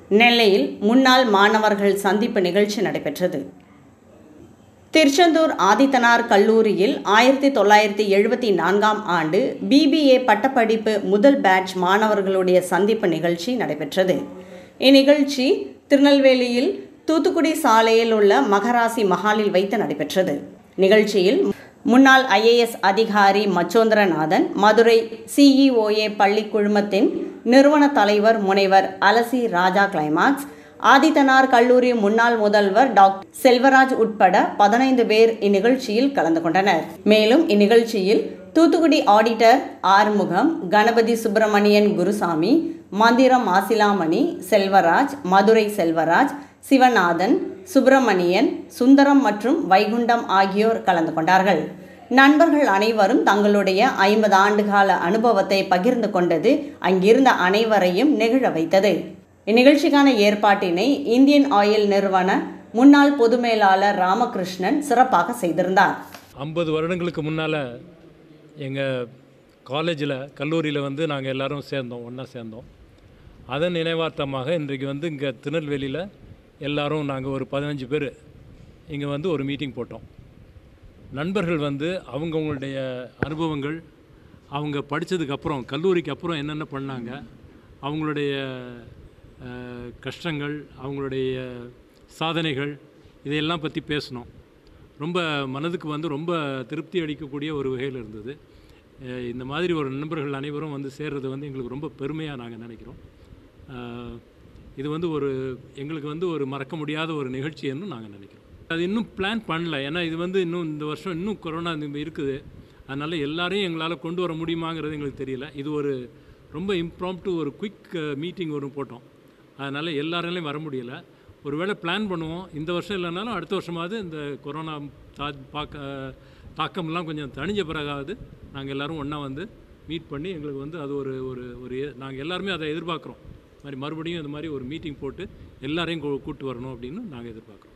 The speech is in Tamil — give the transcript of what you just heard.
நெல்லையில் முன்னாள் மாணவர்கள் சந்திப்பு நிகழ்ச்சி நடைபெற்றது திருச்செந்தூர் ஆதித்தனார் கல்லூரியில் ஆயிரத்தி தொள்ளாயிரத்தி எழுபத்தி நான்காம் ஆண்டு பிபிஏ பட்டப்படிப்பு முதல் பேட்ச் மாணவர்களுடைய சந்திப்பு நிகழ்ச்சி நடைபெற்றது இந்நிகழ்ச்சி திருநெல்வேலியில் தூத்துக்குடி சாலையில் உள்ள மகராசி மஹாலில் வைத்து நடைபெற்றது நிகழ்ச்சியில் முன்னாள் ஐஏஎஸ் அதிகாரி மச்சோந்திரநாதன் மதுரை சிஇஓஏ பள்ளி குழுமத்தின் நிறுவன தலைவர் முனைவர் அலசி ராஜா கிளைமாக்ஸ் ஆதித்தனார் கல்லூரி முன்னாள் முதல்வர் டாக்டர் செல்வராஜ் உட்பட பதினைந்து பேர் இந்நிகழ்ச்சியில் கலந்து கொண்டனர் மேலும் இந்நிகழ்ச்சியில் தூத்துக்குடி ஆடிட்டர் ஆறுமுகம் கணபதி சுப்பிரமணியன் குருசாமி மந்திரம் மாசிலாமணி செல்வராஜ் மதுரை செல்வராஜ் சிவநாதன் சுப்பிரமணியன் சுந்தரம் மற்றும் வைகுண்டம் ஆகியோர் கலந்து கொண்டார்கள் நண்பர்கள் அனைவரும் தங்களுடைய ஐம்பது ஆண்டுகால அனுபவத்தை பகிர்ந்து கொண்டது அங்கிருந்த அனைவரையும் நெகிழ வைத்தது இந்நிகழ்ச்சிக்கான ஏற்பாட்டினை இந்தியன் ஆயில் நிறுவன முன்னாள் பொது மேலாளர் ராமகிருஷ்ணன் சிறப்பாக செய்திருந்தார் ஐம்பது வருடங்களுக்கு முன்னால் எங்கள் காலேஜில் கல்லூரியில் வந்து நாங்கள் எல்லாரும் சேர்ந்தோம் ஒன்றா சேர்ந்தோம் அதன் நினைவார்த்தமாக இன்றைக்கு வந்து இங்கே திருநெல்வேலியில் எல்லாரும் நாங்கள் ஒரு பதினஞ்சு பேர் இங்கே வந்து ஒரு மீட்டிங் போட்டோம் நண்பர்கள் வந்து அவங்கவுங்களுடைய அனுபவங்கள் அவங்க படித்ததுக்கப்புறம் கல்லூரிக்கு அப்புறம் என்னென்ன பண்ணாங்க அவங்களுடைய அஹ், கஷ்டங்கள் அவங்களுடைய சாதனைகள் இதையெல்லாம் பற்றி பேசினோம் ரொம்ப மனதுக்கு வந்து ரொம்ப திருப்தி அளிக்கக்கூடிய ஒரு வகையில் இருந்தது அஹ், இந்த மாதிரி ஒரு நண்பர்கள் அனைவரும் வந்து சேர்றது வந்து எங்களுக்கு ரொம்ப பெருமையாக நாங்கள் நினைக்கிறோம் அஹ், இது வந்து ஒரு எங்களுக்கு வந்து ஒரு மறக்க முடியாத ஒரு நிகழ்ச்சின்னு நாங்கள் நினைக்கிறோம் அது இன்னும் பிளான் பண்ணல ஏன்னா இது வந்து இன்னும் இந்த வருஷம் இன்னும் கொரோனா இந்த இருக்குது அதனால் எல்லாரையும் எங்களால் கொண்டு வர முடியுமாங்கிறது எங்களுக்கு தெரியல இது ஒரு ரொம்ப இம்ப்ராம்ப்டு ஒரு குயிக் மீட்டிங் ஒரு போட்டோம் அதனால் எல்லாராலையும் வர முடியல ஒருவேளை பிளான் பண்ணுவோம் இந்த வருஷம் இல்லைனாலும் அடுத்த வருஷமாவது இந்த கொரோனா தா பாக்க தாக்கம்லாம் கொஞ்சம் தணிஞ்ச பிறகாவது நாங்கள் எல்லோரும் ஒன்றா வந்து மீட் பண்ணி எங்களுக்கு வந்து அது ஒரு ஒரு ஒரு நாங்கள் எல்லாருமே அதை எதிர்பார்க்குறோம் மாதிரி மறுபடியும் இந்த மாதிரி ஒரு மீட்டிங் போட்டு எல்லாரையும் கூ- கூட்டு வரணும் அப்படின்னு நாங்கள் எதிர்பார்க்குறோம்